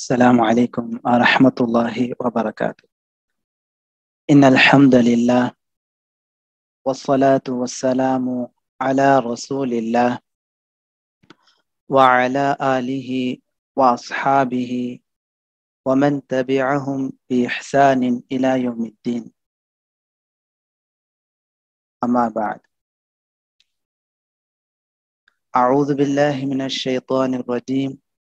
السلام عليكم ورحمة الله وبركاته إن الحمد لله والصلاة والسلام على رسول الله وعلى آله وأصحابه ومن تبعهم بإحسان إلى يوم الدين أما بعد أعوذ بالله من الشيطان الرجيم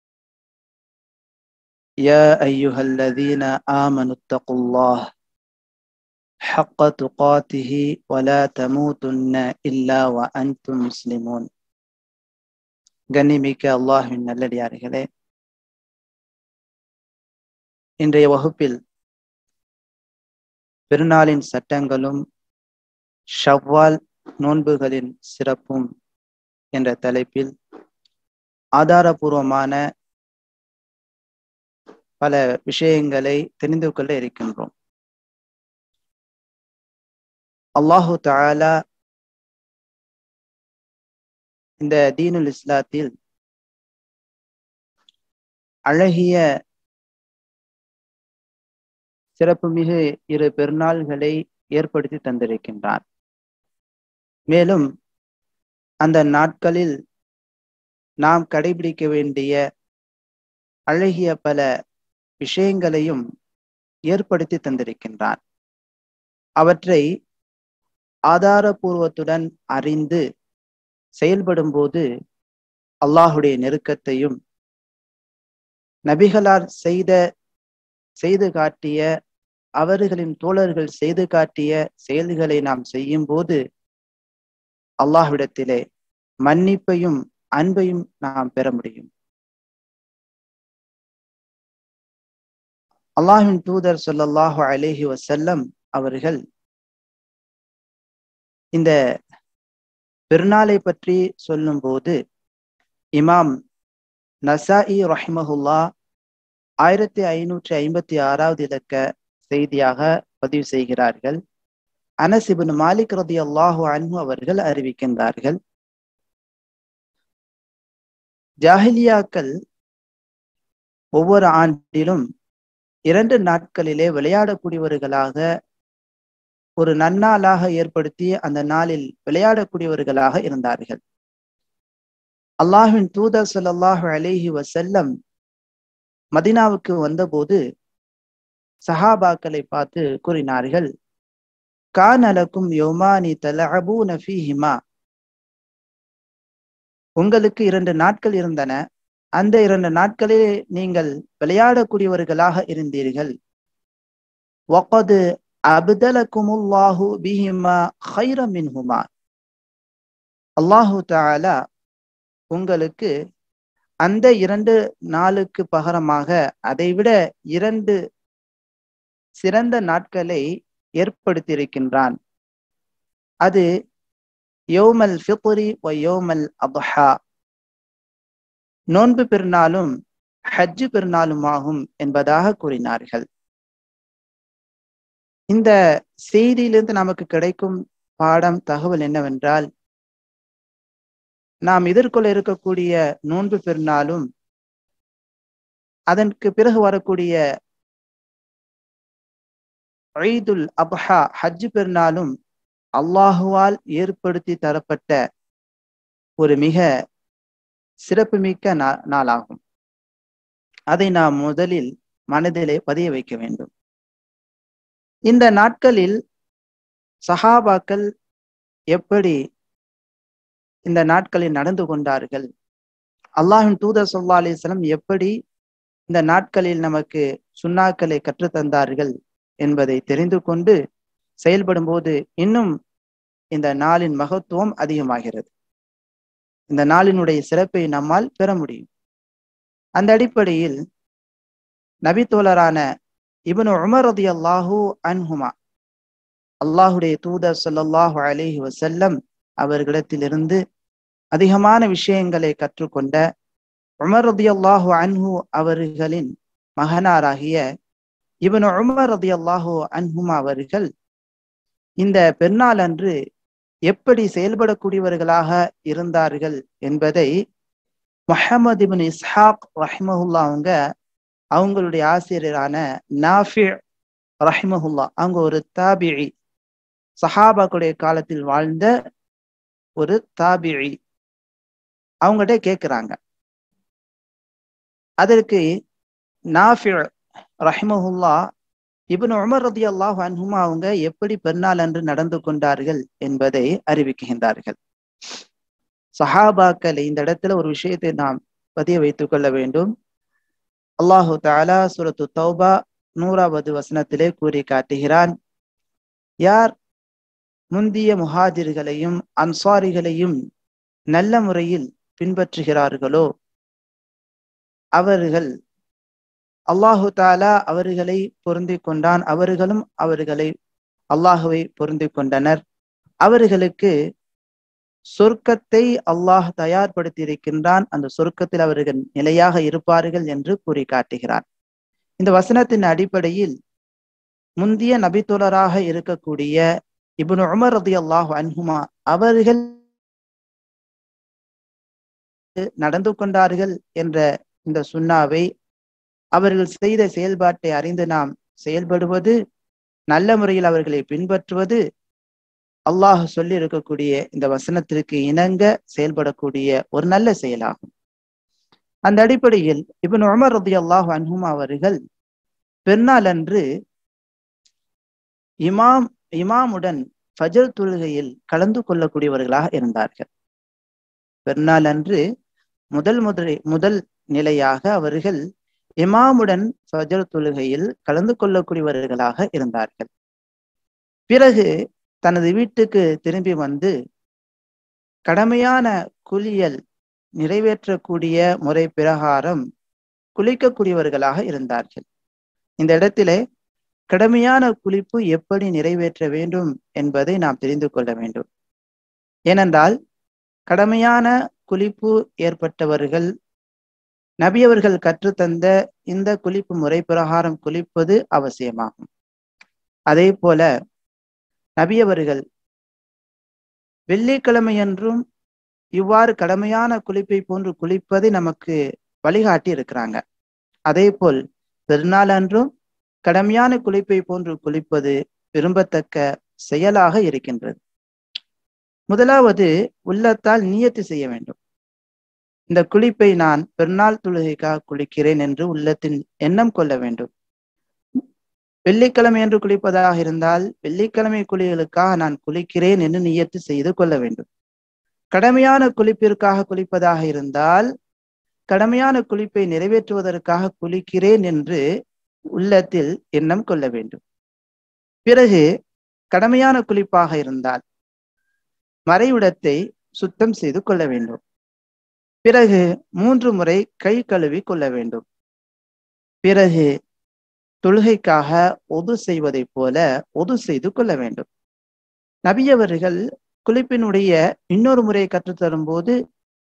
يا أيها الذين آمنوا اتقوا الله حق تقاته ولا تموتن إلا وأنتم مسلمون கண்ணிமிக்க அல்லாஹின் நல்லடியார்களே இன்றைய வகுப்பில் பெருநாளின் சட்டங்களும் ஷவ்வால் நோன்புகளின் சிறப்பும் என்ற தலைப்பில் ஆதாரபூர்வமான பல விஷயங்களை தெரிந்து கொள்ள இருக்கின்றோம் அல்லாஹு தாலா இந்த தீனுல் இஸ்லாத்தில் அழகிய சிறப்புமிகு இரு பெருநாள்களை ஏற்படுத்தி தந்திருக்கின்றார் மேலும் அந்த நாட்களில் நாம் கடைபிடிக்க வேண்டிய அழகிய பல விஷயங்களையும் ஏற்படுத்தி தந்திருக்கின்றார் அவற்றை ஆதாரபூர்வத்துடன் அறிந்து செயல்படும் போது அல்லாஹுடைய நெருக்கத்தையும் நபிகளார் செய்த செய்து காட்டிய அவர்களின் தோழர்கள் செய்து காட்டிய செயல்களை நாம் செய்யும் போது அல்லாஹ்விடத்திலே மன்னிப்பையும் அன்பையும் நாம் பெற முடியும் அல்லாஹின் தூதர் சொல்லல்லாஹு அலேஹி வசல்லம் அவர்கள் இந்த பெருநாளை பற்றி சொல்லும்போது இமாம் நசாஇ ரஹிமஹுல்லா ஆயிரத்தி ஐநூற்றி ஐம்பத்தி ஆறாவது இலக்க செய்தியாக பதிவு செய்கிறார்கள் அனசிபின் மாலிக் ரதி அல்லாஹு அன்ஹு அவர்கள் அறிவிக்கின்றார்கள் ஜாஹிலியாக்கள் ஒவ்வொரு ஆண்டிலும் இரண்டு நாட்களிலே விளையாடக்கூடியவர்களாக ஒரு நன்னாளாக ஏற்படுத்தி அந்த நாளில் விளையாடக்கூடியவர்களாக இருந்தார்கள் அல்லாஹின் தூதர் சொல்லாஹு அலேஹி வசல்லம் மதினாவுக்கு வந்தபோது சஹாபாக்களை பார்த்து கூறினார்கள் கானலக்கும் யோமானி தலஅபூ நஃபீஹிமா உங்களுக்கு இரண்டு நாட்கள் இருந்தன அந்த இரண்டு நாட்களில் நீங்கள் விளையாடக்கூடியவர்களாக இருந்தீர்கள் வகது அபுதலக்குமுல்லாஹு பிஹிமா ஹைர மின்ஹுமா அல்லாஹு தாலா உங்களுக்கு அந்த இரண்டு நாளுக்கு பகரமாக அதைவிட இரண்டு சிறந்த நாட்களை ஏற்படுத்தியிருக்கின்றான் அது யோமல் ஃபித்ரி ஒ யோமல் அபஹா நோன்பு பெருநாளும் ஹஜ்ஜு பெருநாளும் ஆகும் என்பதாக கூறினார்கள் இந்த செய்தியிலிருந்து நமக்கு கிடைக்கும் பாடம் தகவல் என்னவென்றால் நாம் எதிர்கொள்ள இருக்கக்கூடிய நோன்பு பெருநாளும் அதற்கு பிறகு வரக்கூடிய ஈதுல் அப்ஹா ஹஜ்ஜு பெருநாளும் அல்லாஹுவால் ஏற்படுத்தி தரப்பட்ட ஒரு மிக சிறப்புமிக்க நாளாகும் அதை நாம் முதலில் மனதிலே பதிய வைக்க வேண்டும் இந்த நாட்களில் சஹாபாக்கள் எப்படி இந்த நாட்களில் நடந்து கொண்டார்கள் அல்லாஹின் தூதர் சொல்லா அலிஸ்லம் எப்படி இந்த நாட்களில் நமக்கு சுண்ணாக்களை கற்றுத்தந்தார்கள் என்பதை தெரிந்து கொண்டு செயல்படும் போது இன்னும் இந்த நாளின் மகத்துவம் அதிகமாகிறது இந்த நாளினுடைய சிறப்பை நம்மால் பெற முடியும் அந்த அடிப்படையில் நபித்தோழரான இவனு உமர் ரதி அல்லாஹூ அன்ஹுமா அல்லாஹுடைய தூதர் சொல்லல்லாஹு அலேஹி வசல்லம் அவர்களிடத்திலிருந்து அதிகமான விஷயங்களை கற்றுக்கொண்ட உமர் ரதி அல்லாஹு அன்ஹு அவர்களின் மகனாராகிய இவன் உமர் ரதி அல்லாஹு அன்ஹுமா அவர்கள் இந்த பெருநாள் அன்று எப்படி செயல்படக்கூடியவர்களாக இருந்தார்கள் என்பதை முஹம்மது இபின் இஸ்ஹாக் ரஹ்மஹுல்லா அவங்க அவங்களுடைய ஆசிரியரான நாஃபி ரஹிமஹுல்லா அவங்க ஒரு தாபிழி சஹாபாக்குடைய காலத்தில் வாழ்ந்த ஒரு தாபிழி அவங்ககிட்ட கேட்கிறாங்க அதற்கு நாஃபி ரஹிமஹுல்லா இப்னு உமர் ரதி அல்லாஹ் அன்ஹுமா அவங்க எப்படி பெருநாள் அன்று நடந்து கொண்டார்கள் என்பதை அறிவிக்கின்றார்கள் சஹாபாக்கள் இந்த இடத்துல ஒரு விஷயத்தை நாம் பதிய வைத்துக் கொள்ள வேண்டும் அல்லாஹு தாலா சுரத்து தௌபா நூறாவது வசனத்திலே கூறி காட்டுகிறான் யார் முந்திய முஹாஜிர்களையும் அன்சாரிகளையும் நல்ல முறையில் பின்பற்றுகிறார்களோ அவர்கள் அல்லாஹு தாலா அவர்களை பொருந்தி கொண்டான் அவர்களும் அவர்களை அல்லாஹுவை பொருந்தி கொண்டனர் அவர்களுக்கு சொர்க்கத்தை அல்லாஹ் தயார்படுத்தி இருக்கின்றான் அந்த சொர்க்கத்தில் அவர்கள் நிலையாக இருப்பார்கள் என்று கூறி காட்டுகிறான் இந்த வசனத்தின் அடிப்படையில் முந்திய நபித்தோழராக இருக்கக்கூடிய இப்னு உமர் ரதி அல்லாஹ் அன்ஹுமா அவர்கள் நடந்து கொண்டார்கள் என்ற இந்த சுண்ணாவை அவர்கள் செய்த செயல்பாட்டை அறிந்து நாம் செயல்படுவது நல்ல முறையில் அவர்களை பின்பற்றுவது அல்லாஹ் சொல்லி இருக்கக்கூடிய இந்த வசனத்திற்கு இணங்க செயல்படக்கூடிய ஒரு நல்ல செயலாகும் அந்த அடிப்படையில் இவன் உமர் ரதி அல்லாஹ் அன்ஹும் அவர்கள் பெருநாள் அன்று இமாம் இமாமுடன் ஃபஜர் தொழுகையில் கலந்து கொள்ளக்கூடியவர்களாக இருந்தார்கள் பெருநாள் அன்று முதல் முதல் முதல் நிலையாக அவர்கள் இமாமுடன் ஃபஜர் தொழுகையில் கலந்து கொள்ளக்கூடியவர்களாக இருந்தார்கள் பிறகு தனது வீட்டுக்கு திரும்பி வந்து கடமையான குளியல் நிறைவேற்றக்கூடிய முறை பிரகாரம் குளிக்கக்கூடியவர்களாக இருந்தார்கள் இந்த இடத்திலே கடமையான குளிப்பு எப்படி நிறைவேற்ற வேண்டும் என்பதை நாம் தெரிந்து கொள்ள வேண்டும் ஏனென்றால் கடமையான குளிப்பு ஏற்பட்டவர்கள் நபியவர்கள் கற்றுத்தந்த இந்த குளிப்பு முறை பிரகாரம் குளிப்பது அவசியமாகும் அதே போல நபியவர்கள் வெள்ளிக்கிழமையன்றும் இவ்வாறு கடமையான குளிப்பை போன்று குளிப்பதை நமக்கு வழிகாட்டி இருக்கிறாங்க அதே போல் பெருநாள் அன்றும் கடமையான குளிப்பை போன்று குளிப்பது விரும்பத்தக்க செயலாக இருக்கின்றது முதலாவது உள்ளத்தால் நியத்து செய்ய வேண்டும் இந்த குளிப்பை நான் பெருநாள் தொழுகைக்காக குளிக்கிறேன் என்று உள்ளத்தின் எண்ணம் கொள்ள வேண்டும் வெள்ளிக்கிழமை என்று குளிப்பதாக இருந்தால் வெள்ளிக்கிழமை குளிகளுக்காக நான் குளிக்கிறேன் என்று நியத்து செய்து கொள்ள வேண்டும் கடமையான குளிப்பிற்காக குளிப்பதாக இருந்தால் கடமையான குளிப்பை நிறைவேற்றுவதற்காக குளிக்கிறேன் என்று உள்ளத்தில் எண்ணம் கொள்ள வேண்டும் பிறகு கடமையான குளிப்பாக இருந்தால் மறைவிடத்தை சுத்தம் செய்து கொள்ள வேண்டும் பிறகு மூன்று முறை கை கழுவி கொள்ள வேண்டும் பிறகு தொழுகைக்காக ஒது செய்வதைப் போல ஒது செய்து கொள்ள வேண்டும் நபியவர்கள் குளிப்பினுடைய இன்னொரு முறையை கற்றுத்தரும் போது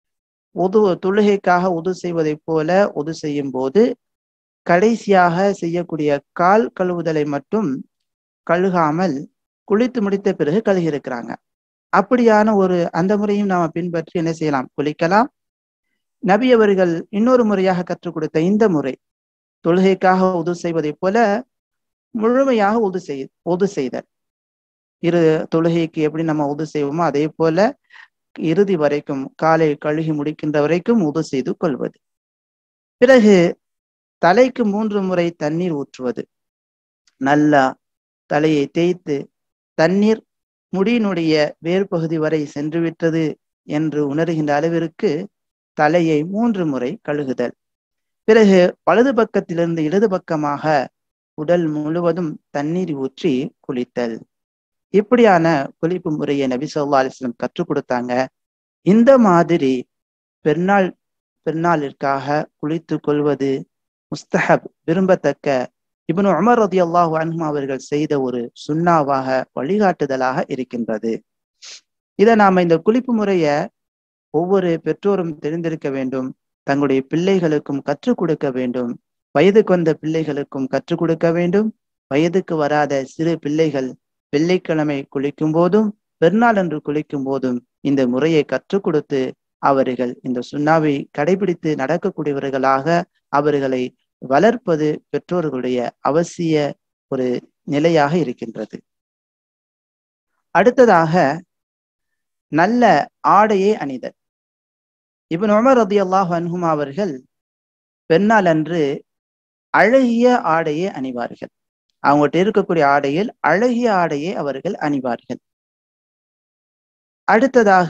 ஒது தொழுகைக்காக ஒது செய்வதைப் போல ஒது செய்யும் போது கடைசியாக செய்யக்கூடிய கால் கழுவுதலை மட்டும் கழுகாமல் குளித்து முடித்த பிறகு கழுகியிருக்கிறாங்க அப்படியான ஒரு அந்த முறையும் நாம பின்பற்றி என்ன செய்யலாம் குளிக்கலாம் நபி அவர்கள் இன்னொரு முறையாக கற்றுக் கொடுத்த இந்த முறை தொழுகைக்காக உது செய்வதைப் போல முழுமையாக உது செய் உது செய்தல் இரு தொழுகைக்கு எப்படி நம்ம உது செய்வோமோ அதே போல இறுதி வரைக்கும் காலை கழுகி முடிக்கின்ற வரைக்கும் உது செய்து கொள்வது பிறகு தலைக்கு மூன்று முறை தண்ணீர் ஊற்றுவது நல்லா தலையை தேய்த்து தண்ணீர் முடியினுடைய வேர் பகுதி வரை சென்று விட்டது என்று உணர்கின்ற அளவிற்கு தலையை மூன்று முறை கழுகுதல் பிறகு வலது பக்கத்திலிருந்து இடது பக்கமாக உடல் முழுவதும் தண்ணீர் ஊற்றி குளித்தல் இப்படியான குளிப்பு முறையை நபி சொல்லா அலிஸ்லம் கற்றுக் கொடுத்தாங்க இந்த மாதிரி பெருநாள் பெருநாளிற்காக குளித்து கொள்வது முஸ்தஹப் விரும்பத்தக்க இப்னு உமர் ரதி அல்லாஹு அன்ஹும் அவர்கள் செய்த ஒரு சுண்ணாவாக வழிகாட்டுதலாக இருக்கின்றது இதை நாம இந்த குளிப்பு முறைய ஒவ்வொரு பெற்றோரும் தெரிந்திருக்க வேண்டும் தங்களுடைய பிள்ளைகளுக்கும் கற்றுக் கொடுக்க வேண்டும் வயதுக்கு வந்த பிள்ளைகளுக்கும் கற்றுக் கொடுக்க வேண்டும் வயதுக்கு வராத சிறு பிள்ளைகள் வெள்ளிக்கிழமை குளிக்கும் போதும் பெருநாள் என்று குளிக்கும் போதும் இந்த முறையை கற்றுக் கொடுத்து அவர்கள் இந்த சுண்ணாவை கடைபிடித்து நடக்கக்கூடியவர்களாக அவர்களை வளர்ப்பது பெற்றோர்களுடைய அவசிய ஒரு நிலையாக இருக்கின்றது அடுத்ததாக நல்ல ஆடையை அணிதல் இவன் உமர் ரதி அல்லாஹ் அன்ஹுமா அவர்கள் பெண்ணால் அன்று அழகிய ஆடையை அணிவார்கள் அவங்ககிட்ட இருக்கக்கூடிய ஆடையில் அழகிய ஆடையை அவர்கள் அணிவார்கள் அடுத்ததாக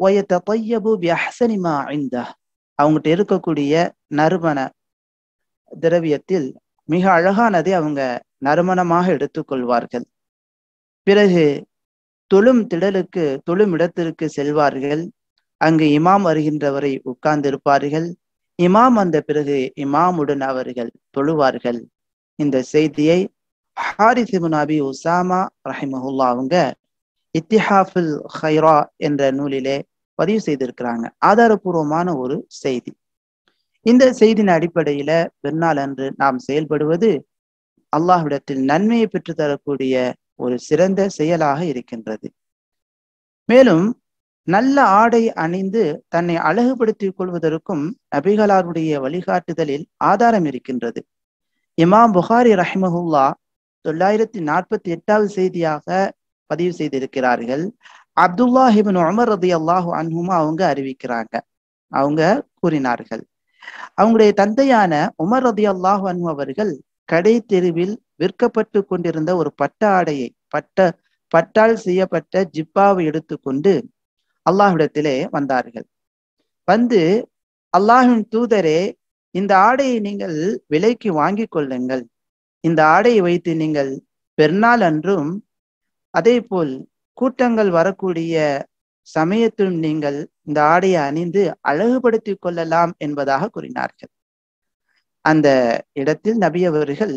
அவங்ககிட்ட இருக்கக்கூடிய நறுமண திரவியத்தில் மிக அழகானதை அவங்க நறுமணமாக எடுத்துக்கொள்வார்கள் பிறகு தொழும் திடலுக்கு தொழும் இடத்திற்கு செல்வார்கள் அங்கு இமாம் வருகின்றவரை உட்கார்ந்திருப்பார்கள் இமாம் வந்த பிறகு இமாமுடன் அவர்கள் தொழுவார்கள் இந்த செய்தியை ஹாரிசிபுன் அபி உசாமா ரஹிமஹுல்லா அவங்க இத்திஹாஃபுல் ஹைரா என்ற நூலிலே பதிவு செய்திருக்கிறாங்க ஆதாரபூர்வமான ஒரு செய்தி இந்த செய்தியின் அடிப்படையில பெருநாள் அன்று நாம் செயல்படுவது அல்லாஹ்விடத்தில் நன்மையை பெற்று தரக்கூடிய ஒரு சிறந்த செயலாக இருக்கின்றது மேலும் நல்ல ஆடை அணிந்து தன்னை அழகுபடுத்திக் கொள்வதற்கும் நபிகளாருடைய வழிகாட்டுதலில் ஆதாரம் இருக்கின்றது இமாம் புகாரி ரஹிமஹுல்லா தொள்ளாயிரத்தி நாற்பத்தி எட்டாவது செய்தியாக பதிவு செய்திருக்கிறார்கள் அப்துல்லா ஹிபின் உமர் ரதி அல்லாஹு அன்ஹுமா அவங்க அறிவிக்கிறாங்க அவங்க கூறினார்கள் அவங்களுடைய தந்தையான உமர் ரதி அல்லாஹு அன்ஹு அவர்கள் கடை தெருவில் விற்கப்பட்டு கொண்டிருந்த ஒரு பட்ட ஆடையை பட்ட பட்டால் செய்யப்பட்ட ஜிப்பாவை எடுத்துக்கொண்டு அல்லாஹ்விடத்திலே வந்தார்கள் வந்து அல்லாஹின் தூதரே இந்த ஆடையை நீங்கள் விலைக்கு வாங்கி கொள்ளுங்கள் இந்த ஆடையை வைத்து நீங்கள் பெருநாள் அன்றும் அதே போல் கூட்டங்கள் வரக்கூடிய சமயத்திலும் நீங்கள் இந்த ஆடையை அணிந்து அழகுபடுத்திக் கொள்ளலாம் என்பதாக கூறினார்கள் அந்த இடத்தில் நபி அவர்கள்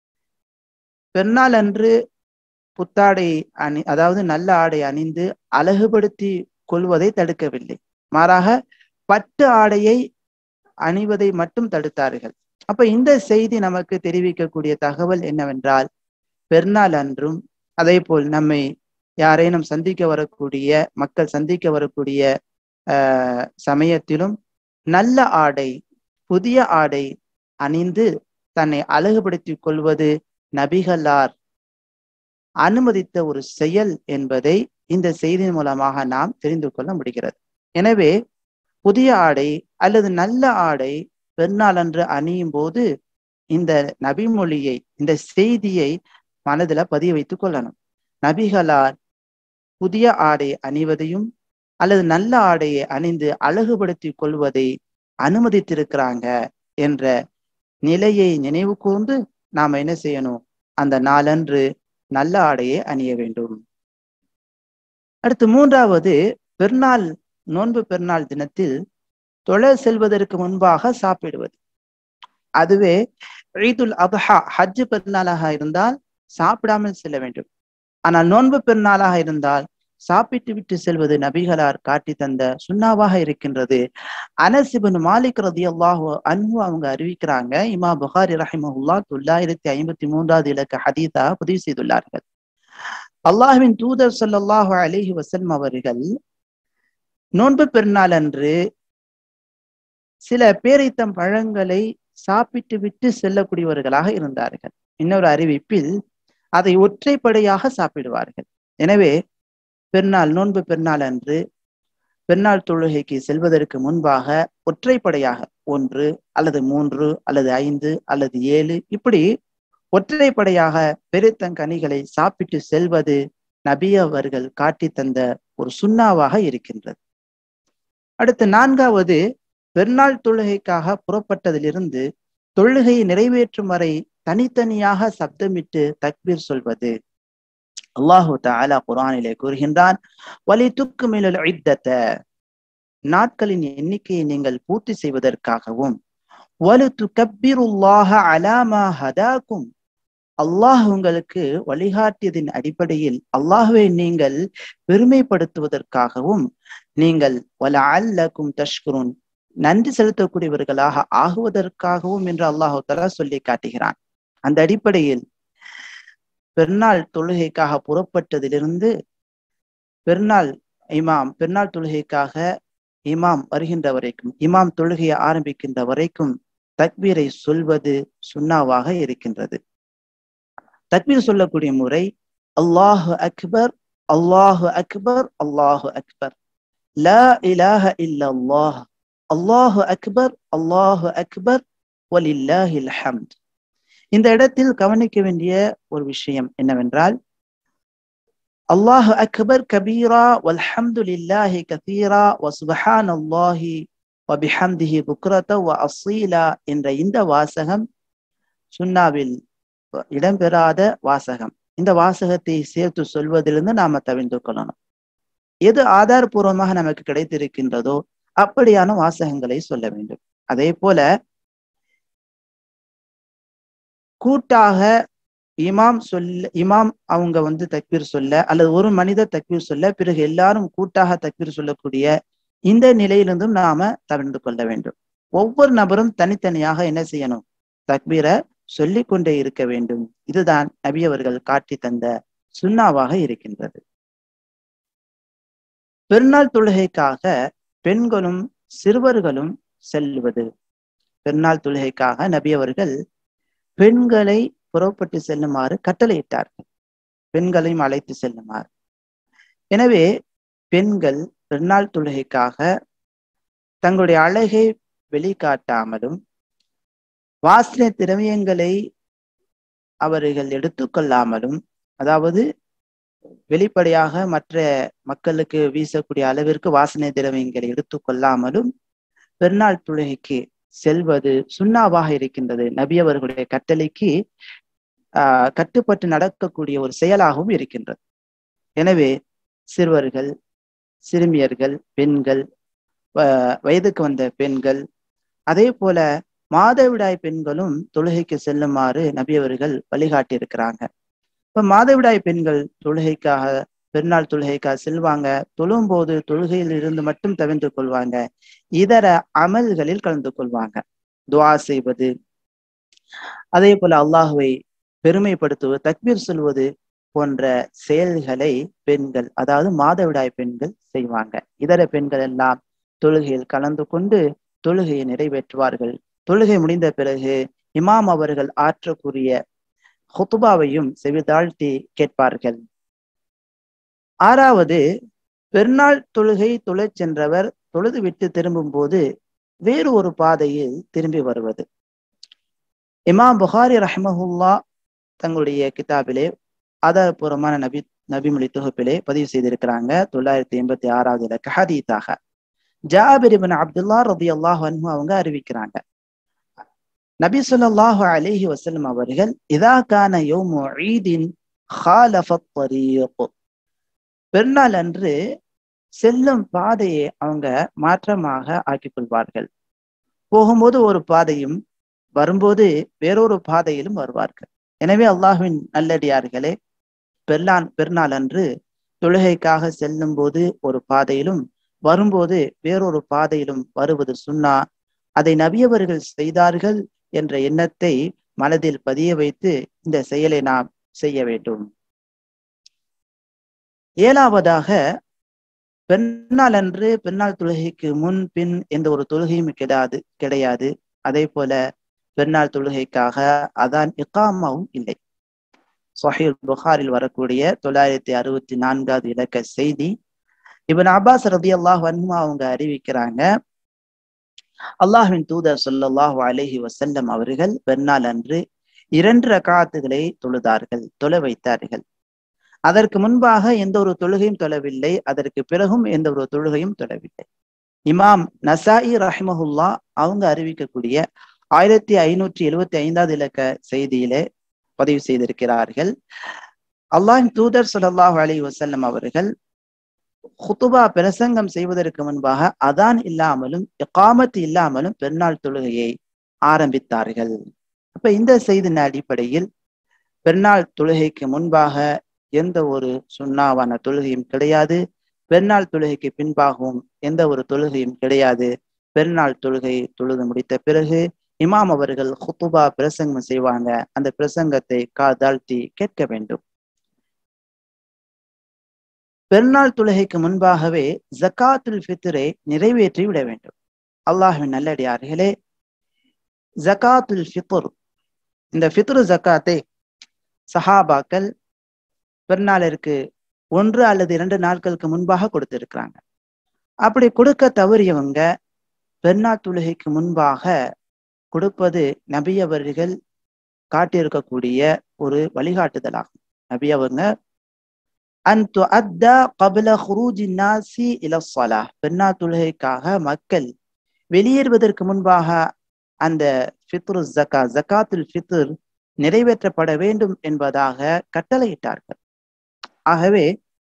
பெருநாள் அன்று புத்தாடை அணி அதாவது நல்ல ஆடை அணிந்து அழகுபடுத்தி கொள்வதை தடுக்கவில்லை மாறாக பட்டு ஆடையை அணிவதை மட்டும் தடுத்தார்கள் அப்ப இந்த செய்தி நமக்கு தெரிவிக்கக்கூடிய தகவல் என்னவென்றால் பெருநாள் அன்றும் அதே போல் நம்மை யாரேனும் சந்திக்க வரக்கூடிய மக்கள் சந்திக்க வரக்கூடிய ஆஹ் சமயத்திலும் நல்ல ஆடை புதிய ஆடை அணிந்து தன்னை அழகுபடுத்திக் கொள்வது நபிகளார் அனுமதித்த ஒரு செயல் என்பதை இந்த செய்தியின் மூலமாக நாம் தெரிந்து கொள்ள முடிகிறது எனவே புதிய ஆடை அல்லது நல்ல ஆடை பெருநாளன்று அணியும் போது இந்த நபிமொழியை இந்த செய்தியை மனதில பதிய வைத்துக் கொள்ளணும் நபிகளார் புதிய ஆடை அணிவதையும் அல்லது நல்ல ஆடையை அணிந்து அழகுபடுத்திக் கொள்வதை அனுமதித்திருக்கிறாங்க என்ற நிலையை நினைவு கூர்ந்து நாம் என்ன செய்யணும் அந்த நாளன்று நல்ல ஆடையை அணிய வேண்டும் அடுத்து மூன்றாவது பெருநாள் நோன்பு பெருநாள் தினத்தில் தொழ செல்வதற்கு முன்பாக சாப்பிடுவது அதுவே ஈதுல் அபஹா ஹஜ்ஜு பெருநாளாக இருந்தால் சாப்பிடாமல் செல்ல வேண்டும் ஆனால் நோன்பு பெருநாளாக இருந்தால் சாப்பிட்டு விட்டு செல்வது நபிகளார் காட்டி தந்த சுண்ணாவாக இருக்கின்றது அனசிபன் மாலிக் ரதி அல்லாஹு அன்பு அவங்க அறிவிக்கிறாங்க இமா புகாரி ரஹிமஹுல்லா தொள்ளாயிரத்தி ஐம்பத்தி மூன்றாவது இலக்க ஹதீதாக பதிவு செய்துள்ளார்கள் அல்லாஹுவின் தூதர் சொல்லல்லாஹு அலிஹி வசல்ம் அவர்கள் நோன்பு பெருநாள் அன்று சில பேரைத்தம் பழங்களை சாப்பிட்டு விட்டு செல்லக்கூடியவர்களாக இருந்தார்கள் இன்னொரு அறிவிப்பில் அதை ஒற்றைப்படையாக சாப்பிடுவார்கள் எனவே பெருநாள் நோன்பு பெருநாள் அன்று பெருநாள் தொழுகைக்கு செல்வதற்கு முன்பாக ஒற்றைப்படையாக ஒன்று அல்லது மூன்று அல்லது ஐந்து அல்லது ஏழு இப்படி ஒற்றைப்படையாக பெருத்தங்கனிகளை சாப்பிட்டு செல்வது நபி அவர்கள் காட்டி தந்த ஒரு சுண்ணாவாக இருக்கின்றது அடுத்து நான்காவது பெருநாள் தொழுகைக்காக புறப்பட்டதிலிருந்து தொழுகையை நிறைவேற்றும் வரை தனித்தனியாக சப்தமிட்டு தக்பீர் சொல்வது அல்லாஹு தாலா குரானிலே கூறுகின்றான் வலி துக்குமிழல் இத்தத்த நாட்களின் எண்ணிக்கையை நீங்கள் பூர்த்தி செய்வதற்காகவும் வலு துக்கப்பிருல்லாஹ அலாமா ஹதாக்கும் அல்லாஹ் உங்களுக்கு வழிகாட்டியதின் அடிப்படையில் அல்லாஹுவை நீங்கள் பெருமைப்படுத்துவதற்காகவும் நீங்கள் வல அல்லக்கும் தஷ்குருன் நன்றி செலுத்தக்கூடியவர்களாக ஆகுவதற்காகவும் என்று அல்லாஹு தலா சொல்லி காட்டுகிறான் அந்த அடிப்படையில் பெருநாள் தொழுகைக்காக புறப்பட்டதிலிருந்து பெருநாள் இமாம் பெருநாள் தொழுகைக்காக இமாம் வருகின்ற வரைக்கும் இமாம் தொழுகையை ஆரம்பிக்கின்ற வரைக்கும் தக்பீரை சொல்வது சுண்ணாவாக இருக்கின்றது தக்பீர் சொல்லக்கூடிய முறை அல்லாஹு அக்பர் அல்லாஹு அக்பர் அல்லாஹு அக்பர் லா இலாஹ இல்லல்லாஹ் அல்லாஹு அக்பர் அல்லாஹு அக்பர் வலில்லாஹில் ஹம்த் இந்த இடத்தில் கவனிக்க வேண்டிய ஒரு விஷயம் என்னவென்றால் அல்லாஹு அக்பர் கபீரா வல்ஹம்துலில்லாஹி கதீரா வசுபஹான் அல்லாஹி வபிஹம்திஹி புக்ரத வ அசீலா என்ற இந்த வாசகம் சுன்னாவில் இடம்பெறாத வாசகம் இந்த வாசகத்தை சேர்த்து சொல்வதிலிருந்து நாம தவிர்த்து கொள்ளணும் எது ஆதாரபூர்வமாக நமக்கு கிடைத்திருக்கின்றதோ அப்படியான வாசகங்களை சொல்ல வேண்டும் அதே போல கூட்டாக இமாம் சொல்ல இமாம் அவங்க வந்து தக்பீர் சொல்ல அல்லது ஒரு மனிதர் தக்பீர் சொல்ல பிறகு எல்லாரும் கூட்டாக தக்பீர் சொல்லக்கூடிய இந்த நிலையிலிருந்தும் நாம தவிர்த்து கொள்ள வேண்டும் ஒவ்வொரு நபரும் தனித்தனியாக என்ன செய்யணும் தக்பீரை சொல்லி கொண்டே இருக்க வேண்டும் இதுதான் நபி அவர்கள் காட்டி தந்த சுண்ணாவாக இருக்கின்றது பெருநாள் தொழுகைக்காக பெண்களும் சிறுவர்களும் செல்வது பெருநாள் தொழுகைக்காக நபி அவர்கள் பெண்களை புறப்பட்டு செல்லுமாறு கட்டளையிட்டார்கள் பெண்களையும் அழைத்து செல்லுமாறு எனவே பெண்கள் பெருநாள் தொழுகைக்காக தங்களுடைய அழகை வெளிக்காட்டாமலும் வாசனை திரவியங்களை அவர்கள் எடுத்துக்கொள்ளாமலும் அதாவது வெளிப்படையாக மற்ற மக்களுக்கு வீசக்கூடிய அளவிற்கு வாசனை திரவியங்களை எடுத்துக்கொள்ளாமலும் பெருநாள் தொழுகைக்கு செல்வது சுண்ணாவாக இருக்கின்றது நபி அவர்களுடைய கட்டளைக்கு ஆஹ் கட்டுப்பட்டு நடக்கக்கூடிய ஒரு செயலாகவும் இருக்கின்றது எனவே சிறுவர்கள் சிறுமியர்கள் பெண்கள் வயதுக்கு வந்த பெண்கள் அதே போல மாதவிடாய் பெண்களும் தொழுகைக்கு செல்லுமாறு நபி அவர்கள் வழிகாட்டி இருக்கிறாங்க இப்ப மாதவிடாய் பெண்கள் தொழுகைக்காக பெருநாள் தொழுகைக்காக செல்வாங்க தொழும் போது தொழுகையில் இருந்து மட்டும் தவிர்த்து கொள்வாங்க இதர அமல்களில் கலந்து கொள்வாங்க துவா செய்வது அதே போல அல்லாஹுவை பெருமைப்படுத்துவது தக்பீர் சொல்வது போன்ற செயல்களை பெண்கள் அதாவது மாதவிடாய் பெண்கள் செய்வாங்க இதர பெண்கள் எல்லாம் தொழுகையில் கலந்து கொண்டு தொழுகையை நிறைவேற்றுவார்கள் தொழுகை முடிந்த பிறகு இமாம் அவர்கள் ஆற்றக்கூடிய ஹுத்துபாவையும் செவிதாழ்த்தி கேட்பார்கள் ஆறாவது பெருநாள் தொழுகை தொழச் சென்றவர் தொழுது விட்டு திரும்பும் போது வேறு ஒரு பாதையில் திரும்பி வருவது இமாம் புகாரி ரஹமஹுல்லா தங்களுடைய கிதாபிலே ஆதாரபூர்வமான நபி நபிமொழி தொகுப்பிலே பதிவு செய்திருக்கிறாங்க தொள்ளாயிரத்தி எண்பத்தி ஆறாவது இலக்க ஹதீத்தாக ஜாபிர் இபின் அப்துல்லா ரதி அல்லாஹ் அவங்க அறிவிக்கிறாங்க நபி சொல்லாஹு அலிஹி வசல்லம் அவர்கள் இதா கான யோமு ஈதின் பெருநாள் அன்று செல்லும் பாதையை அவங்க மாற்றமாக ஆக்கிக் கொள்வார்கள் போகும்போது ஒரு பாதையும் வரும்போது வேறொரு பாதையிலும் வருவார்கள் எனவே அல்லாஹுவின் நல்லடியார்களே பெருநாள் பெருநாள் அன்று தொழுகைக்காக செல்லும் போது ஒரு பாதையிலும் வரும்போது வேறொரு பாதையிலும் வருவது சுன்னா அதை நபியவர்கள் செய்தார்கள் என்ற எண்ணத்தை மனதில் பதிய வைத்து இந்த செயலை நாம் செய்ய வேண்டும் ஏழாவதாக பெருநாள் அன்று பெருநாள் தொழுகைக்கு முன் பின் எந்த ஒரு தொழுகையும் கிடையாது கிடையாது அதே போல பெருநாள் தொழுகைக்காக அதான் இக்காமாவும் இல்லை சொஹீல் புகாரில் வரக்கூடிய தொள்ளாயிரத்தி அறுபத்தி நான்காவது இலக்க செய்தி இவன் அப்பாஸ் ரதி அல்லாஹ் வன்மா அவங்க அறிவிக்கிறாங்க அல்லாஹின் தூதர் சொல்லல்லாஹு அலஹி வசல்லம் அவர்கள் பெருநாள் அன்று இரண்டு ரகாத்துகளை தொழுதார்கள் தொலை வைத்தார்கள் அதற்கு முன்பாக எந்த ஒரு தொழுகையும் தொழவில்லை அதற்கு பிறகும் எந்த ஒரு தொழுகையும் தொழவில்லை இமாம் நசாயி ரஹ்மஹுல்லா அவங்க அறிவிக்கக்கூடிய ஆயிரத்தி ஐநூற்றி எழுவத்தி ஐந்தாவது இலக்க செய்தியிலே பதிவு செய்திருக்கிறார்கள் அல்லாஹின் தூதர் சொல்லல்லாஹு அலி வசல்லம் அவர்கள் ஹுத்துபா பிரசங்கம் செய்வதற்கு முன்பாக அதான் இல்லாமலும் எக்காமத் இல்லாமலும் பெருநாள் தொழுகையை ஆரம்பித்தார்கள் அப்ப இந்த செய்தியின் அடிப்படையில் பெருநாள் தொழுகைக்கு முன்பாக எந்த ஒரு சுண்ணாவான தொழுகையும் கிடையாது பெருநாள் தொழுகைக்கு பின்பாகவும் எந்த ஒரு தொழுகையும் கிடையாது பெருநாள் தொழுகை தொழுது முடித்த பிறகு இமாம் அவர்கள் ஹுத்துபா பிரசங்கம் செய்வாங்க அந்த பிரசங்கத்தை காதாழ்த்தி கேட்க வேண்டும் பெருநாள் தொழுகைக்கு முன்பாகவே ஜக்காத்துல் ஃபித்ரை நிறைவேற்றி விட வேண்டும் அல்லாஹின் நல்லடியார்களே ஜகாத்துல் ஃபித்ர் இந்த ஃபித்ரு ஜக்காத்தை சஹாபாக்கள் பெருநாளிற்கு ஒன்று அல்லது இரண்டு நாட்களுக்கு முன்பாக கொடுத்திருக்கிறாங்க அப்படி கொடுக்க தவறியவங்க பெருநாள் தொழுகைக்கு முன்பாக கொடுப்பது நபி அவர்கள் காட்டியிருக்கக்கூடிய ஒரு வழிகாட்டுதலாகும் நபி அவங்க அன் துஅத்தா கபல ஹுரூஜி நாசி இலஸ்ஸலா பெருநாள் தொழுகைக்காக மக்கள் வெளியேறுவதற்கு முன்பாக அந்த ஃபித்ரு ஜக்கா ஜக்காத்துல் ஃபித்ர் நிறைவேற்றப்பட வேண்டும் என்பதாக கட்டளையிட்டார்கள் ஆகவே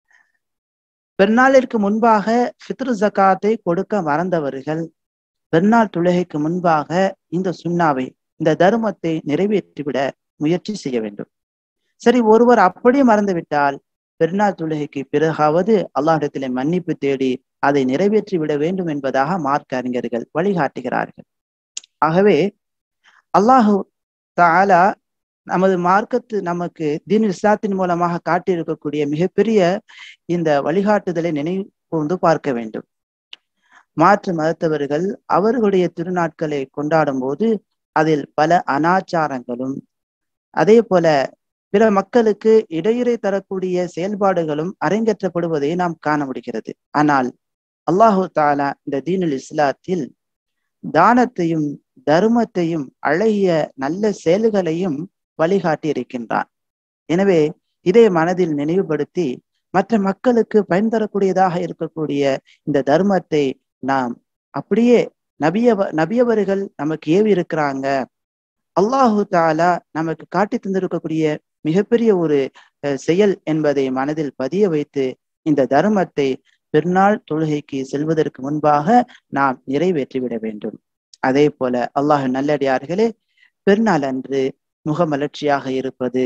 பெருநாளிற்கு முன்பாக ஃபித்ரு ஜக்காத்தை கொடுக்க மறந்தவர்கள் பெருநாள் தொழுகைக்கு முன்பாக இந்த சுண்ணாவை இந்த தர்மத்தை நிறைவேற்றிவிட முயற்சி செய்ய வேண்டும் சரி ஒருவர் அப்படியே மறந்துவிட்டால் பெருநாள் தொழுகைக்கு பிறகாவது அல்லாஹிடத்திலே மன்னிப்பு தேடி அதை நிறைவேற்றி விட வேண்டும் என்பதாக மார்க்க அறிஞர்கள் வழிகாட்டுகிறார்கள் ஆகவே அல்லாஹு தாலா நமது மார்க்கத்து நமக்கு தீன் இஸ்லாத்தின் மூலமாக காட்டியிருக்கக்கூடிய மிகப்பெரிய இந்த வழிகாட்டுதலை நினைவு கூர்ந்து பார்க்க வேண்டும் மாற்று மதத்தவர்கள் அவர்களுடைய திருநாட்களை கொண்டாடும் போது அதில் பல அனாச்சாரங்களும் அதே போல பிற மக்களுக்கு இடையூறை தரக்கூடிய செயல்பாடுகளும் அரங்கேற்றப்படுவதை நாம் காண முடிகிறது ஆனால் அல்லாஹு தாலா இந்த தீனுல் இஸ்லாத்தில் தானத்தையும் தர்மத்தையும் அழகிய நல்ல செயல்களையும் வழிகாட்டி இருக்கின்றான் எனவே இதை மனதில் நினைவுபடுத்தி மற்ற மக்களுக்கு பயன் தரக்கூடியதாக இருக்கக்கூடிய இந்த தர்மத்தை நாம் அப்படியே நபியவ நபியவர்கள் நமக்கு ஏவி இருக்கிறாங்க அல்லாஹு தாலா நமக்கு காட்டி தந்திருக்கக்கூடிய மிகப்பெரிய ஒரு செயல் என்பதை மனதில் பதிய வைத்து இந்த தர்மத்தை பெருநாள் தொழுகைக்கு செல்வதற்கு முன்பாக நாம் நிறைவேற்றிவிட வேண்டும் அதே போல அல்லாஹ் நல்லடியார்களே பெருநாள் அன்று முகமலர்ச்சியாக இருப்பது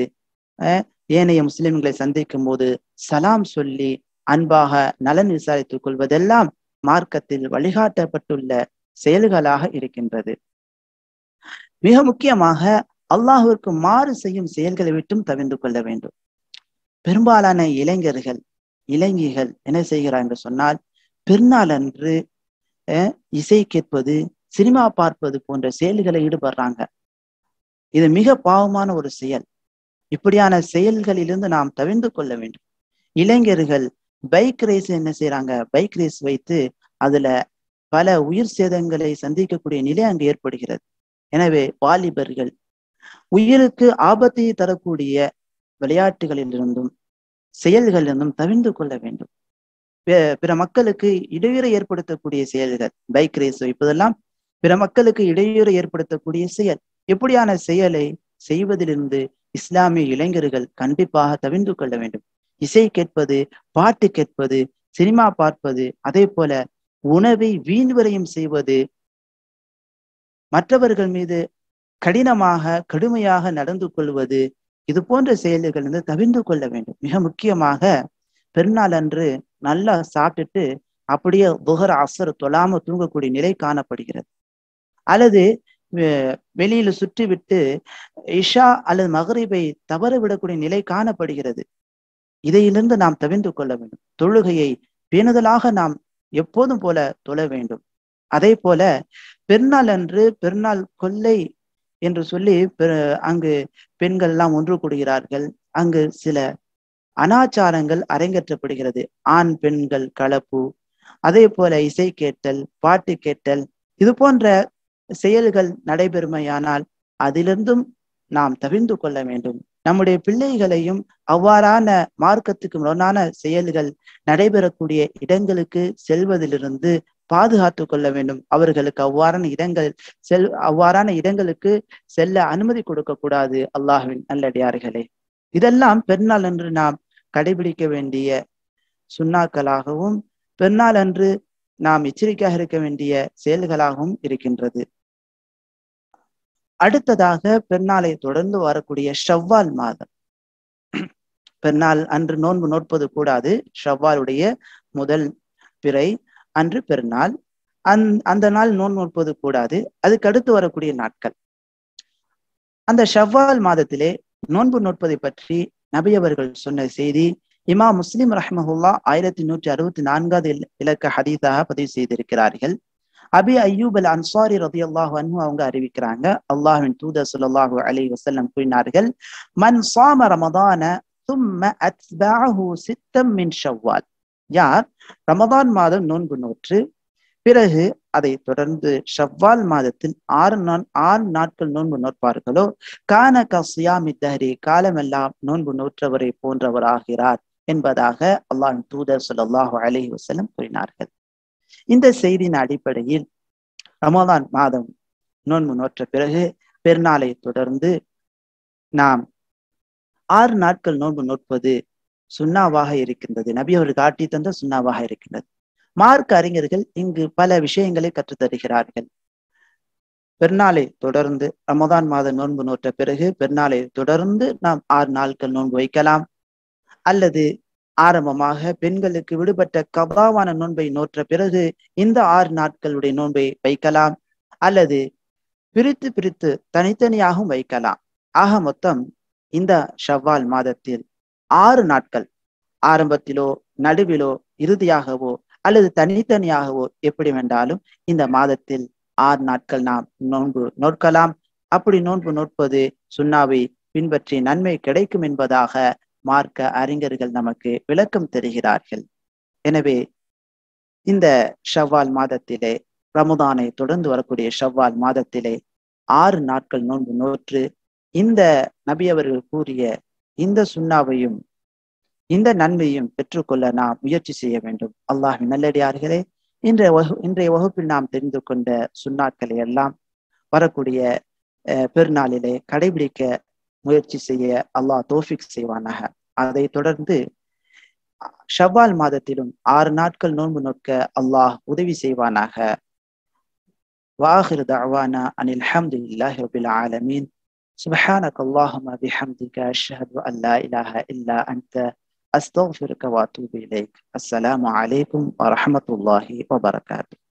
ஏனைய முஸ்லிம்களை சந்திக்கும் போது சலாம் சொல்லி அன்பாக நலன் விசாரித்துக் கொள்வதெல்லாம் மார்க்கத்தில் வழிகாட்டப்பட்டுள்ள செயல்களாக இருக்கின்றது மிக முக்கியமாக அல்லாஹுவிற்கு மாறு செய்யும் செயல்களை விட்டும் தவிர்த்து கொள்ள வேண்டும் பெரும்பாலான இளைஞர்கள் இளைஞிகள் என்ன செய்கிறார் என்று சொன்னால் பெருநாள் அன்று இசை கேட்பது சினிமா பார்ப்பது போன்ற செயல்களை ஈடுபடுறாங்க இது மிக பாவமான ஒரு செயல் இப்படியான செயல்களிலிருந்து நாம் தவிர்த்து கொள்ள வேண்டும் இளைஞர்கள் பைக் ரேஸ் என்ன செய்யறாங்க பைக் ரேஸ் வைத்து அதுல பல உயிர் சேதங்களை சந்திக்கக்கூடிய நிலை அங்கு ஏற்படுகிறது எனவே வாலிபர்கள் உயிருக்கு ஆபத்தை தரக்கூடிய விளையாட்டுகளிலிருந்தும் செயல்களிலிருந்தும் தவிர்த்து கொள்ள வேண்டும் பிற மக்களுக்கு இடையூறு ஏற்படுத்தக்கூடிய செயல்கள் பைக் ரேஸ் வைப்பதெல்லாம் பிற மக்களுக்கு இடையூறு ஏற்படுத்தக்கூடிய செயல் எப்படியான செயலை செய்வதிலிருந்து இஸ்லாமிய இளைஞர்கள் கண்டிப்பாக தவிர்த்து கொள்ள வேண்டும் இசை கேட்பது பாட்டு கேட்பது சினிமா பார்ப்பது அதே போல உணவை வீண் விரயம் செய்வது மற்றவர்கள் மீது கடினமாக கடுமையாக நடந்து கொள்வது இது போன்ற செயல்கள் வந்து தவிர்த்து கொள்ள வேண்டும் மிக முக்கியமாக பெருநாள் அன்று நல்லா சாப்பிட்டுட்டு அப்படியே புகர் அசர் தொழாம தூங்கக்கூடிய நிலை காணப்படுகிறது அல்லது வெளியில சுற்றி விட்டு இஷா அல்லது மகரிபை தவற விடக்கூடிய நிலை காணப்படுகிறது இதையிலிருந்து நாம் தவிர்த்து கொள்ள வேண்டும் தொழுகையை பேணுதலாக நாம் எப்போதும் போல தொழ வேண்டும் அதே போல பெருநாள் அன்று பெருநாள் கொள்ளை என்று சொல்லி அங்கு பெண்கள் எல்லாம் ஒன்று கூடுகிறார்கள் அங்கு சில அனாச்சாரங்கள் அரங்கேற்றப்படுகிறது ஆண் பெண்கள் கலப்பு அதே போல இசை கேட்டல் பாட்டு கேட்டல் இது போன்ற செயல்கள் நடைபெறுமையானால் அதிலிருந்தும் நாம் தவிர்ந்து கொள்ள வேண்டும் நம்முடைய பிள்ளைகளையும் அவ்வாறான மார்க்கத்துக்கு முரணான செயல்கள் நடைபெறக்கூடிய இடங்களுக்கு செல்வதிலிருந்து பாதுகாத்து கொள்ள வேண்டும் அவர்களுக்கு அவ்வாறான இடங்கள் செல் அவ்வாறான இடங்களுக்கு செல்ல அனுமதி கொடுக்க கூடாது அல்லாஹுவின் நல்லடியார்களே இதெல்லாம் பெருநாள் அன்று நாம் கடைபிடிக்க வேண்டிய சுண்ணாக்களாகவும் பெருநாள் அன்று நாம் எச்சரிக்கையாக இருக்க வேண்டிய செயல்களாகவும் இருக்கின்றது அடுத்ததாக பெருநாளை தொடர்ந்து வரக்கூடிய ஷவ்வால் மாதம் பெருநாள் அன்று நோன்பு நோட்பது கூடாது ஷவ்வாலுடைய முதல் பிறை அன்று பெருநாள் அந் அந்த நாள் நோன்பு நோட்பது கூடாது அதுக்கு அடுத்து வரக்கூடிய நாட்கள் அந்த ஷவ்வால் மாதத்திலே நோன்பு நோட்பதை பற்றி நபி அவர்கள் சொன்ன செய்தி இமா முஸ்லிம் ரஹ்மஹுல்லா ஆயிரத்தி நூற்றி அறுபத்தி நான்காவது இலக்க ஹதீஸாக பதிவு செய்திருக்கிறார்கள் அபி அய்யூப் அல் அன்சாரி ரதி அல்லாஹு அன்ஹு அவங்க அறிவிக்கிறாங்க அல்லாஹின் தூதர் ஸல்லல்லாஹு அலைஹி வஸல்லம் கூறினார்கள் மன் சாம ரமதான தும்ம அத்பஅஹு சித்தம் மின் ஷவ்வால் யார் ரமதான் மாதம் நோன்பு நோற்று பிறகு அதை தொடர்ந்து ஷவ்வால் மாதத்தில் ஆறு நாள் ஆறு நாட்கள் நோன்பு நோற்பார்களோ கான கசியாமி தஹரி காலமெல்லாம் நோன்பு நோற்றவரை போன்றவராகிறார் என்பதாக அல்லாஹின் தூதர் ஸல்லல்லாஹு அலைஹி வஸல்லம் கூறினார்கள் இந்த செய்தியின் அடிப்படையில் ரமதான் மாதம் நோன்பு நோற்ற பிறகு பெருநாளை தொடர்ந்து நாம் ஆறு நாட்கள் நோன்பு நோட்பது சுண்ணாவாக இருக்கின்றது நபி அவர் காட்டி தந்த சுண்ணாவாக இருக்கின்றது மார்க் அறிஞர்கள் இங்கு பல விஷயங்களை கற்றுத் தருகிறார்கள் பெருநாளை தொடர்ந்து ரமதான் மாத நோன்பு நோற்ற பிறகு பெருநாளை தொடர்ந்து நாம் ஆறு நாட்கள் நோன்பு வைக்கலாம் அல்லது ஆரம்பமாக பெண்களுக்கு விடுபட்ட கபாவான நோன்பை நோற்ற பிறகு இந்த ஆறு நாட்களுடைய நோன்பை வைக்கலாம் அல்லது பிரித்து பிரித்து தனித்தனியாகவும் வைக்கலாம் ஆக மொத்தம் இந்த ஷவ்வால் மாதத்தில் ஆறு நாட்கள் ஆரம்பத்திலோ நடுவிலோ இறுதியாகவோ அல்லது தனித்தனியாகவோ எப்படி வேண்டாலும் இந்த மாதத்தில் ஆறு நாட்கள் நாம் நோன்பு நோட்கலாம் அப்படி நோன்பு நோட்பது சுண்ணாவை பின்பற்றி நன்மை கிடைக்கும் என்பதாக மார்க்க அறிஞர்கள் நமக்கு விளக்கம் தருகிறார்கள் எனவே இந்த ஷவ்வால் மாதத்திலே ரமதானை தொடர்ந்து வரக்கூடிய ஷவ்வால் மாதத்திலே ஆறு நாட்கள் நோன்பு நோற்று இந்த நபி அவர்கள் கூறிய இந்த சுண்ணாவையும் இந்த நன்மையும் பெற்றுக்கொள்ள நாம் முயற்சி செய்ய வேண்டும் அல்லாஹின் நல்லடியார்களே இன்றைய வகு இன்றைய வகுப்பில் நாம் தெரிந்து கொண்ட சுண்ணாக்களை எல்லாம் வரக்கூடிய பெருநாளிலே கடைபிடிக்க முயற்சி செய்ய அல்லாஹ் தோஃபிக் செய்வானாக அதை தொடர்ந்து ஷவ்வால் மாதத்திலும் ஆறு நாட்கள் நோன்பு நோக்க அல்லாஹ் உதவி செய்வானாக வாஹிர் தஅவானா அனில் ஹம்துலில்லாஹி ரபில் ஆலமீன் سبحانك اللهم بحمدك أشهد أن لا إله إلا أنت أستغفرك وأتوب إليك السلام عليكم ورحمة الله وبركاته